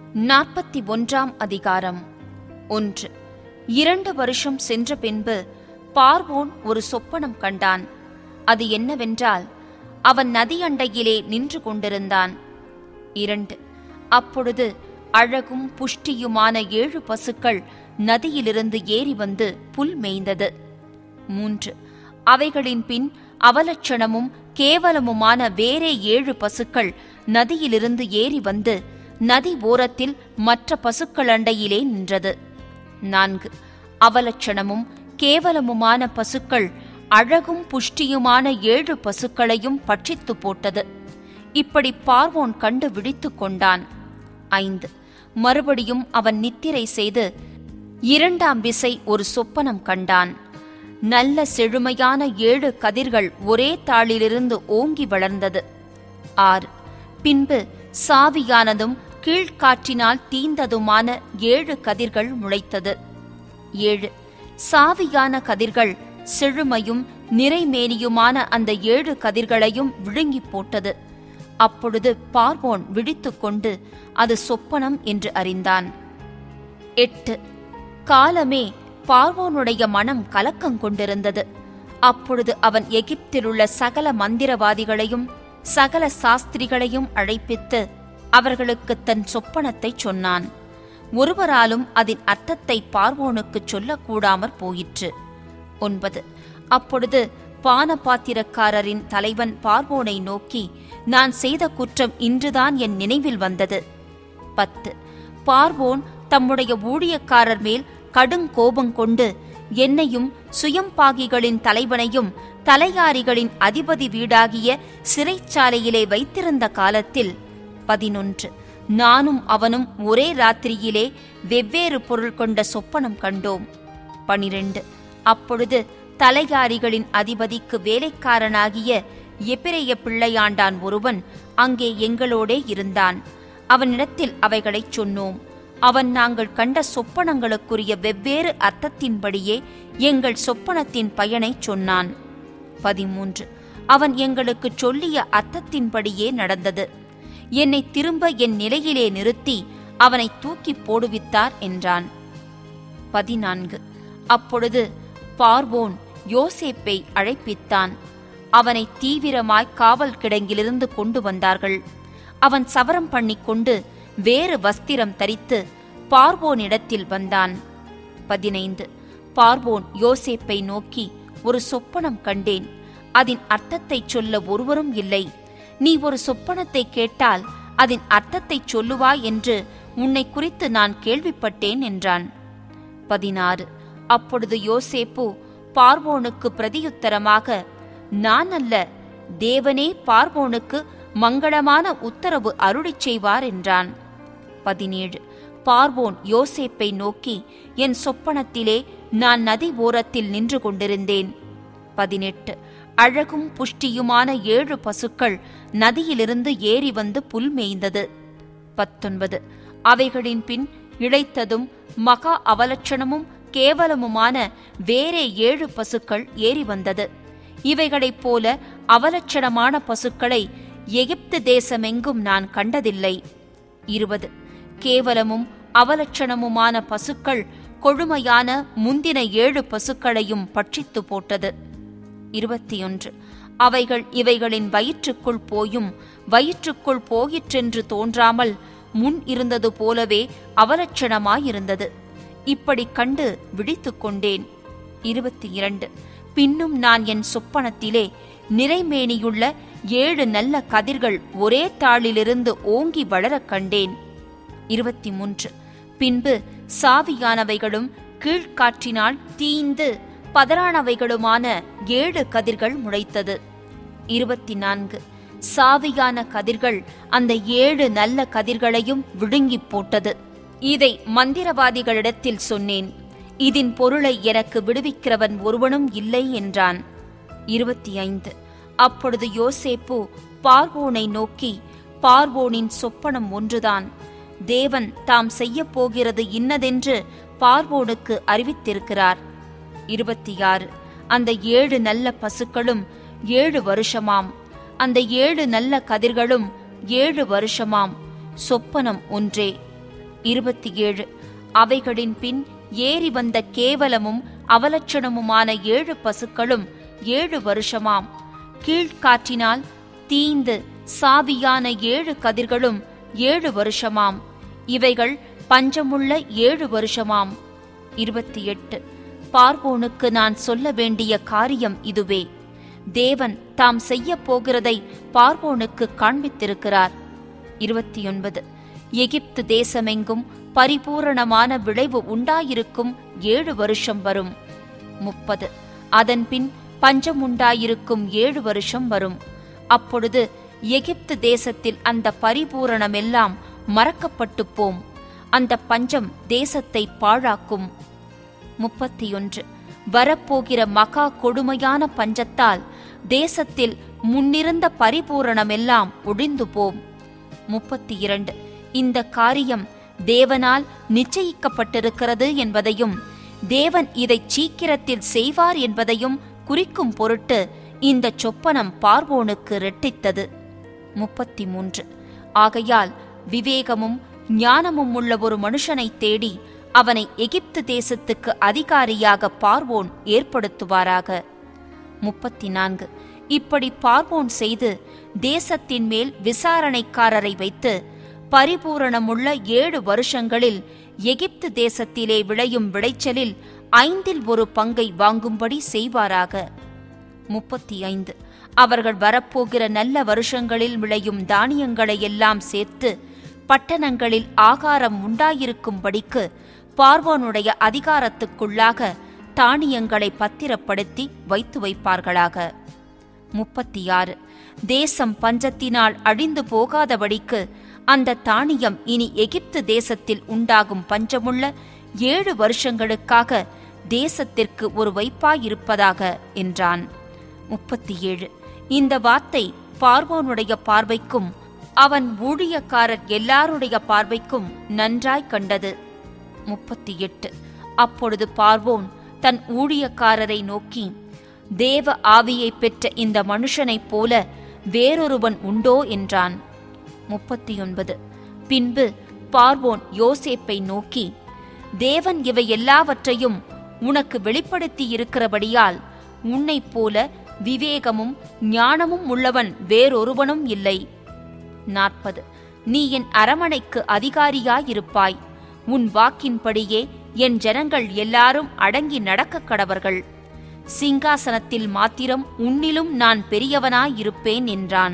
நாற்பத்தி ஒன்றாம் அதிகாரம் ஒன்று இரண்டு வருஷம் சென்ற பின்பு பார்வோன் ஒரு சொப்பனம் கண்டான் அது என்னவென்றால் அவன் நதி அண்டையிலே நின்று கொண்டிருந்தான் இரண்டு அப்பொழுது அழகும் புஷ்டியுமான ஏழு பசுக்கள் நதியிலிருந்து ஏறி வந்து புல் மேய்ந்தது மூன்று அவைகளின் பின் அவலட்சணமும் கேவலமுமான வேறே ஏழு பசுக்கள் நதியிலிருந்து ஏறி வந்து நதி ஓரத்தில் மற்ற பசுக்கள் அண்டையிலே நின்றது நான்கு அவலட்சணமும் கேவலமுமான பசுக்கள் அழகும் புஷ்டியுமான ஏழு பசுக்களையும் பட்சித்து போட்டது இப்படி பார்வோன் கண்டு விழித்துக் கொண்டான் ஐந்து மறுபடியும் அவன் நித்திரை செய்து இரண்டாம் விசை ஒரு சொப்பனம் கண்டான் நல்ல செழுமையான ஏழு கதிர்கள் ஒரே தாளிலிருந்து ஓங்கி வளர்ந்தது ஆறு பின்பு சாவியானதும் கீழ்காற்றினால் தீந்ததுமான ஏழு கதிர்கள் முளைத்தது ஏழு சாவியான கதிர்கள் செழுமையும் நிறைமேனியுமான அந்த ஏழு கதிர்களையும் விழுங்கி போட்டது அப்பொழுது பார்வோன் விழித்துக்கொண்டு அது சொப்பனம் என்று அறிந்தான் எட்டு காலமே பார்வோனுடைய மனம் கலக்கம் கொண்டிருந்தது அப்பொழுது அவன் எகிப்திலுள்ள சகல மந்திரவாதிகளையும் சகல சாஸ்திரிகளையும் அழைப்பித்து அவர்களுக்கு தன் சொப்பனத்தைச் சொன்னான் ஒருவராலும் அதன் அர்த்தத்தை பார்வோனுக்குச் சொல்லக்கூடாமற் போயிற்று ஒன்பது அப்பொழுது பானபாத்திரக்காரரின் தலைவன் பார்வோனை நோக்கி நான் செய்த குற்றம் இன்றுதான் என் நினைவில் வந்தது பத்து பார்வோன் தம்முடைய ஊழியக்காரர் மேல் கடும் கோபம் கொண்டு என்னையும் சுயம்பாகிகளின் தலைவனையும் தலையாரிகளின் அதிபதி வீடாகிய சிறைச்சாலையிலே வைத்திருந்த காலத்தில் பதினொன்று நானும் அவனும் ஒரே ராத்திரியிலே வெவ்வேறு பொருள் கொண்ட சொப்பனம் கண்டோம் பனிரெண்டு அப்பொழுது தலையாரிகளின் அதிபதிக்கு வேலைக்காரனாகிய எபிரைய பிள்ளையாண்டான் ஒருவன் அங்கே எங்களோடே இருந்தான் அவனிடத்தில் அவைகளைச் சொன்னோம் அவன் நாங்கள் கண்ட சொப்பனங்களுக்குரிய வெவ்வேறு அர்த்தத்தின்படியே எங்கள் சொப்பனத்தின் பயனைச் சொன்னான் பதிமூன்று அவன் எங்களுக்குச் சொல்லிய அர்த்தத்தின்படியே நடந்தது என்னை திரும்ப என் நிலையிலே நிறுத்தி அவனை தூக்கி போடுவித்தார் என்றான் பதினான்கு அப்பொழுது பார்வோன் யோசேப்பை அழைப்பித்தான் அவனை தீவிரமாய் காவல் கிடங்கிலிருந்து கொண்டு வந்தார்கள் அவன் சவரம் பண்ணிக்கொண்டு வேறு வஸ்திரம் தரித்து பார்வோனிடத்தில் வந்தான் பதினைந்து பார்வோன் யோசேப்பை நோக்கி ஒரு சொப்பனம் கண்டேன் அதன் அர்த்தத்தைச் சொல்ல ஒருவரும் இல்லை நீ ஒரு சொப்பனத்தை கேட்டால் அதன் அர்த்தத்தைச் சொல்லுவாய் என்று உன்னை குறித்து நான் கேள்விப்பட்டேன் என்றான் பதினாறு அப்பொழுது யோசேப்பு பார்வோனுக்கு பிரதியுத்தரமாக நான் அல்ல தேவனே பார்வோனுக்கு மங்களமான உத்தரவு அருளிச் செய்வார் என்றான் பதினேழு பார்வோன் யோசேப்பை நோக்கி என் சொப்பனத்திலே நான் நதி ஓரத்தில் நின்று கொண்டிருந்தேன் பதினெட்டு அழகும் புஷ்டியுமான ஏழு பசுக்கள் நதியிலிருந்து ஏறி வந்து புல் மேய்ந்தது பத்தொன்பது அவைகளின் பின் இழைத்ததும் மகா அவலட்சணமும் கேவலமுமான வேறே ஏழு பசுக்கள் ஏறி வந்தது இவைகளைப் போல அவலட்சணமான பசுக்களை எகிப்து தேசமெங்கும் நான் கண்டதில்லை இருபது கேவலமும் அவலட்சணமுமான பசுக்கள் கொழுமையான முந்தின ஏழு பசுக்களையும் பட்சித்து போட்டது இருபத்தி ஒன்று அவைகள் இவைகளின் வயிற்றுக்குள் போயும் வயிற்றுக்குள் போயிற்றென்று தோன்றாமல் முன் இருந்தது போலவே அவலட்சணமாயிருந்தது இப்படி கண்டு விழித்துக் கொண்டேன் இருபத்தி இரண்டு பின்னும் நான் என் சொப்பனத்திலே நிறைமேனியுள்ள ஏழு நல்ல கதிர்கள் ஒரே தாளிலிருந்து ஓங்கி வளரக் கண்டேன் இருபத்தி மூன்று பின்பு சாவியானவைகளும் கீழ்காற்றினால் தீந்து பதறானவைகளுமான ஏழு கதிர்கள் முளைத்தது இருபத்தி நான்கு சாவியான கதிர்கள் அந்த ஏழு நல்ல கதிர்களையும் விழுங்கிப் போட்டது இதை மந்திரவாதிகளிடத்தில் சொன்னேன் இதன் பொருளை எனக்கு விடுவிக்கிறவன் ஒருவனும் இல்லை என்றான் இருபத்தி ஐந்து அப்பொழுது யோசேப்பு பார்வோனை நோக்கி பார்வோனின் சொப்பனம் ஒன்றுதான் தேவன் தாம் செய்யப் போகிறது இன்னதென்று பார்வோனுக்கு அறிவித்திருக்கிறார் இருபத்தி ஆறு அந்த ஏழு நல்ல பசுக்களும் ஏழு வருஷமாம் அந்த ஏழு நல்ல கதிர்களும் ஏழு வருஷமாம் சொப்பனம் ஒன்றே இருபத்தி ஏழு அவைகளின் பின் ஏறி வந்த கேவலமும் அவலட்சணமுமான ஏழு பசுக்களும் ஏழு வருஷமாம் கீழ்காற்றினால் தீந்து சாவியான ஏழு கதிர்களும் ஏழு வருஷமாம் இவைகள் பஞ்சமுள்ள ஏழு வருஷமாம் இருபத்தி எட்டு பார்வோனுக்கு நான் சொல்ல வேண்டிய காரியம் இதுவே தேவன் தாம் செய்ய போகிறதை பார்வோனுக்கு காண்பித்திருக்கிறார் இருபத்தி ஒன்பது எகிப்து தேசமெங்கும் பரிபூரணமான விளைவு உண்டாயிருக்கும் ஏழு வருஷம் வரும் முப்பது அதன்பின் பஞ்சம் உண்டாயிருக்கும் ஏழு வருஷம் வரும் அப்பொழுது எகிப்து தேசத்தில் அந்த பரிபூரணமெல்லாம் மறக்கப்பட்டு போம் அந்த பஞ்சம் தேசத்தை பாழாக்கும் முப்பத்தி ஒன்று வரப்போகிற மகா கொடுமையான பஞ்சத்தால் தேசத்தில் முன்னிருந்த பரிபூரணமெல்லாம் ஒழிந்து போம் முப்பத்தி இரண்டு இந்த காரியம் தேவனால் நிச்சயிக்கப்பட்டிருக்கிறது என்பதையும் தேவன் இதைச் சீக்கிரத்தில் செய்வார் என்பதையும் குறிக்கும் பொருட்டு இந்த சொப்பனம் பார்வோனுக்கு ரெட்டித்தது முப்பத்தி மூன்று ஆகையால் விவேகமும் ஞானமும் உள்ள ஒரு மனுஷனை தேடி அவனை எகிப்து தேசத்துக்கு அதிகாரியாக பார்வோன் ஏற்படுத்துவாராக முப்பத்தி நான்கு இப்படி பார்வோன் செய்து தேசத்தின் மேல் விசாரணைக்காரரை வைத்து பரிபூரணமுள்ள ஏழு வருஷங்களில் எகிப்து தேசத்திலே விளையும் விளைச்சலில் ஐந்தில் ஒரு பங்கை வாங்கும்படி செய்வாராக முப்பத்தி ஐந்து அவர்கள் வரப்போகிற நல்ல வருஷங்களில் விளையும் தானியங்களை எல்லாம் சேர்த்து பட்டணங்களில் ஆகாரம் உண்டாயிருக்கும்படிக்கு பார்வோனுடைய அதிகாரத்துக்குள்ளாக தானியங்களை பத்திரப்படுத்தி வைத்து வைப்பார்களாக முப்பத்தி ஆறு தேசம் பஞ்சத்தினால் அழிந்து போகாதபடிக்கு அந்த தானியம் இனி எகிப்து தேசத்தில் உண்டாகும் பஞ்சமுள்ள ஏழு வருஷங்களுக்காக தேசத்திற்கு ஒரு வைப்பாயிருப்பதாக என்றான் முப்பத்தி ஏழு இந்த வார்த்தை பார்வோனுடைய பார்வைக்கும் அவன் ஊழியக்காரர் எல்லாருடைய பார்வைக்கும் நன்றாய் கண்டது முப்பத்தி எட்டு அப்பொழுது பார்வோன் தன் ஊழியக்காரரை நோக்கி தேவ ஆவியை பெற்ற இந்த மனுஷனைப் போல வேறொருவன் உண்டோ என்றான் முப்பத்தி ஒன்பது பின்பு பார்வோன் யோசேப்பை நோக்கி தேவன் இவை எல்லாவற்றையும் உனக்கு வெளிப்படுத்தி இருக்கிறபடியால் உன்னைப் போல விவேகமும் ஞானமும் உள்ளவன் வேறொருவனும் இல்லை நாற்பது நீ என் அரமனைக்கு அதிகாரியாயிருப்பாய் உன் வாக்கின்படியே என் ஜனங்கள் எல்லாரும் அடங்கி நடக்கக் கடவர்கள் சிங்காசனத்தில் மாத்திரம் உன்னிலும் நான் பெரியவனாயிருப்பேன் என்றான்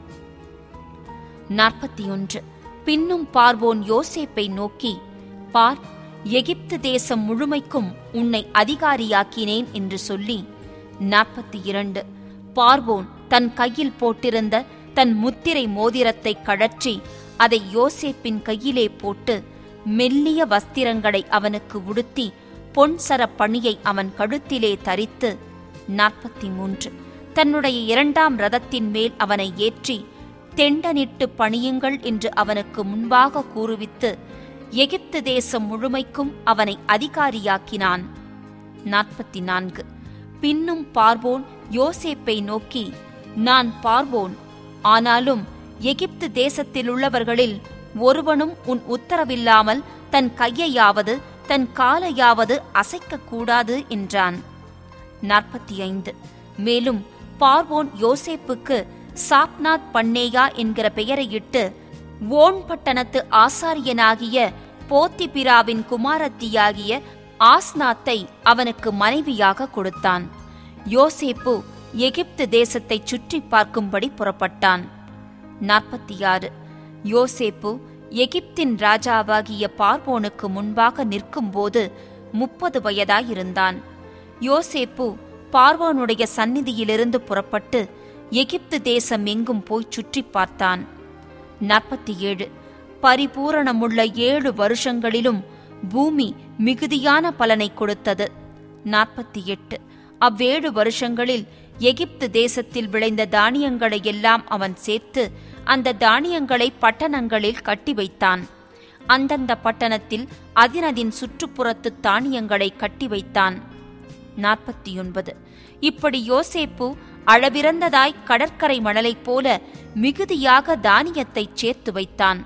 நாற்பத்தி ஒன்று பின்னும் பார்வோன் யோசேப்பை நோக்கி பார் எகிப்து தேசம் முழுமைக்கும் உன்னை அதிகாரியாக்கினேன் என்று சொல்லி நாற்பத்தி இரண்டு பார்வோன் தன் கையில் போட்டிருந்த தன் முத்திரை மோதிரத்தை கழற்றி அதை யோசேப்பின் கையிலே போட்டு மெல்லிய வஸ்திரங்களை அவனுக்கு உடுத்தி பொன் சர பணியை அவன் கழுத்திலே தரித்து நாற்பத்தி மூன்று தன்னுடைய இரண்டாம் ரதத்தின் மேல் அவனை ஏற்றி தெண்டனிட்டு பணியுங்கள் என்று அவனுக்கு முன்பாக கூறுவித்து எகிப்து தேசம் முழுமைக்கும் அவனை அதிகாரியாக்கினான் நாற்பத்தி நான்கு பின்னும் பார்வோன் யோசேப்பை நோக்கி நான் பார்வோன் ஆனாலும் எகிப்து தேசத்திலுள்ளவர்களில் ஒருவனும் உன் உத்தரவில்லாமல் தன் கையையாவது தன் காலையாவது அசைக்கக்கூடாது என்றான் நாற்பத்தி ஐந்து மேலும் பார்வோன் யோசேப்புக்கு சாப்நாத் பண்ணேயா என்கிற பெயரையிட்டு ஓன் பட்டணத்து ஆசாரியனாகிய போத்திபிராவின் குமாரத்தியாகிய ஆஸ்நாத்தை அவனுக்கு மனைவியாக கொடுத்தான் யோசேப்பு எகிப்து தேசத்தை சுற்றி பார்க்கும்படி புறப்பட்டான் நாற்பத்தி ஆறு யோசேப்பு எகிப்தின் ராஜாவாகிய பார்வோனுக்கு முன்பாக நிற்கும்போது முப்பது வயதாயிருந்தான் யோசேப்பு பார்வோனுடைய சந்நிதியிலிருந்து புறப்பட்டு எகிப்து தேசம் எங்கும் போய் சுற்றி பார்த்தான் நாற்பத்தி ஏழு பரிபூரணமுள்ள ஏழு வருஷங்களிலும் பூமி மிகுதியான பலனை கொடுத்தது நாற்பத்தி எட்டு அவ்வேழு வருஷங்களில் எகிப்து தேசத்தில் விளைந்த தானியங்களை எல்லாம் அவன் சேர்த்து அந்த தானியங்களை பட்டணங்களில் கட்டி வைத்தான் அந்தந்த பட்டணத்தில் அதினதின் சுற்றுப்புறத்து தானியங்களை கட்டி வைத்தான் நாற்பத்தி ஒன்பது இப்படி யோசேப்பு அளவிறந்ததாய் கடற்கரை மணலைப் போல மிகுதியாக தானியத்தைச் சேர்த்து வைத்தான்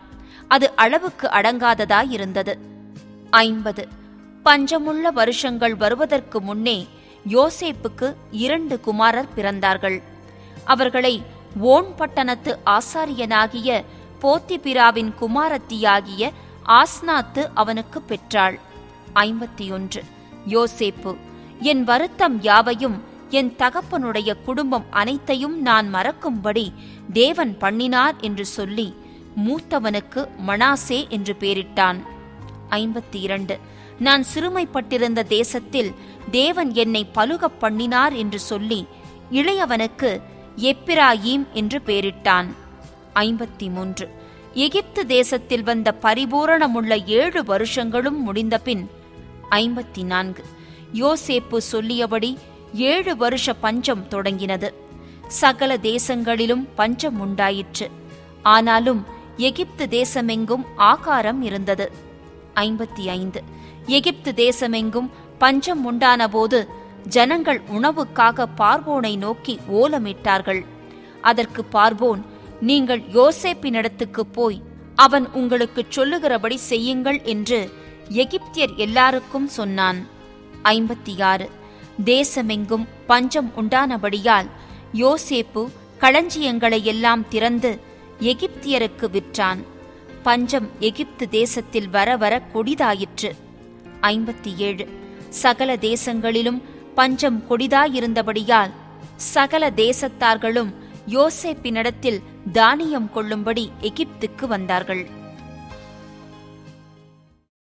அது அளவுக்கு அடங்காததாயிருந்தது ஐம்பது பஞ்சமுள்ள வருஷங்கள் வருவதற்கு முன்னே யோசேப்புக்கு இரண்டு குமாரர் பிறந்தார்கள் அவர்களை ஓன் பட்டணத்து ஆசாரியனாகிய போத்திபிராவின் குமாரத்தியாகிய ஆஸ்னாத்து அவனுக்கு பெற்றாள் ஐம்பத்தி ஒன்று யோசேப்பு என் வருத்தம் யாவையும் என் தகப்பனுடைய குடும்பம் அனைத்தையும் நான் மறக்கும்படி தேவன் பண்ணினார் என்று சொல்லி மூத்தவனுக்கு மனாசே என்று பெயரிட்டான் ஐம்பத்தி இரண்டு நான் சிறுமைப்பட்டிருந்த தேசத்தில் தேவன் என்னை பலுகப் பண்ணினார் என்று சொல்லி இளையவனுக்கு எப்பிராயீம் என்று பெயரிட்டான் ஐம்பத்தி மூன்று எகிப்து தேசத்தில் வந்த பரிபூரணமுள்ள ஏழு வருஷங்களும் முடிந்தபின் ஐம்பத்தி நான்கு யோசேப்பு சொல்லியபடி ஏழு வருஷ பஞ்சம் தொடங்கினது சகல தேசங்களிலும் பஞ்சம் உண்டாயிற்று ஆனாலும் எகிப்து தேசமெங்கும் ஆகாரம் இருந்தது ஐம்பத்தி ஐந்து எகிப்து தேசமெங்கும் பஞ்சம் உண்டானபோது ஜனங்கள் உணவுக்காக பார்வோனை நோக்கி ஓலமிட்டார்கள் அதற்கு பார்வோன் நீங்கள் யோசேப்பினிடத்துக்கு போய் அவன் உங்களுக்குச் சொல்லுகிறபடி செய்யுங்கள் என்று எகிப்தியர் எல்லாருக்கும் சொன்னான் ஐம்பத்தி ஆறு தேசமெங்கும் பஞ்சம் உண்டானபடியால் யோசேப்பு களஞ்சியங்களை எல்லாம் திறந்து எகிப்தியருக்கு விற்றான் பஞ்சம் எகிப்து தேசத்தில் வர வர கொடிதாயிற்று ஐம்பத்தி ஏழு சகல தேசங்களிலும் பஞ்சம் கொடிதாயிருந்தபடியால் சகல தேசத்தார்களும் யோசேப்பினிடத்தில் தானியம் கொள்ளும்படி எகிப்துக்கு வந்தார்கள்